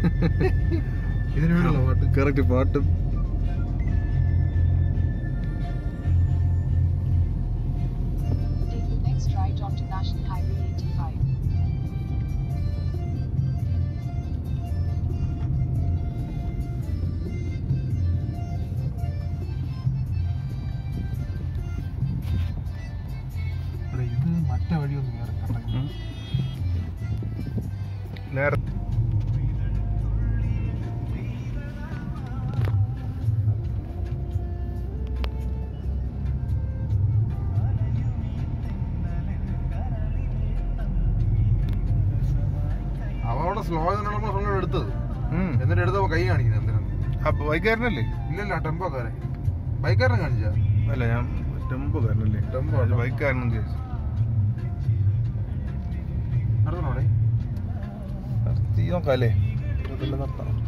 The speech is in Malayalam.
ഇതിനു വേണ്ടിയുള്ള പാട്ട് കറക്റ്റ് പാട്ടും Take the next right onto National Highway 85. എടാ, ഇത് മറ്റേ വഴിയൊന്നും വേറെ കണ്ടു ഉം. നേരെ അവ അവിടെ സ്ലോ നമ്മൾ ഫോൺ എടുത്തത് ഉം. എന്നിട്ട് എടുത്തപ്പോ കൈ കാണിക്കുന്നത് എന്തിനാണ് അപ്പൊ ബൈക്കാരനല്ലേ ഇല്ലല്ല ടെമ്പോക്കാരെ ബൈക്കാരനെ കാണിച്ച അല്ല ഞാൻ ടെമ്പോ കാരനല്ലേ ടെമ്പോ അല്ല. ബൈക്കാരനെന്ന് ചോദിച്ചു നടന്നോടെ നിർത്തി നോക്കാം അല്ലേ നിർത്താം